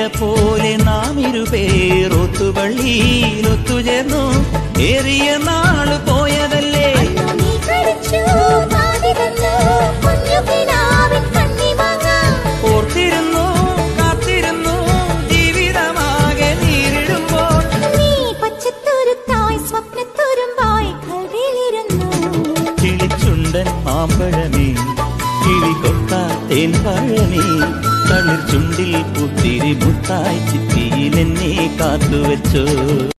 പോലെ നാം ഇരുപേർ ഒത്തുപള്ളിയിൽ ഒത്തുചേർന്നു ഏറിയ നാള് പോയതല്ലേ നീ കളിച്ചു പാതി തന്നു കുഞ്ഞു കിനാവിൻ കണ്ണിമാങ്ങ ഓർത്തിരുന്നു കാത്തിരുന്നു ജീവിതമാകെ നീരിടുമ്പോൾ നീ പച്ചത്തുരുത്തായി സ്വപ്നത്തുരുമ്പായി കൽവിലിരുന്നു കിളിച്ചുണ്ടൻ മാമ്പഴമേ കിളികൊത്ത തേൻ പഴമേ തളിർ ചുണ്ടിൽ പുത്തിരി മുത്തായി ചിത്തിയിൽ എന്നെ കാത്തുവെച്ചോ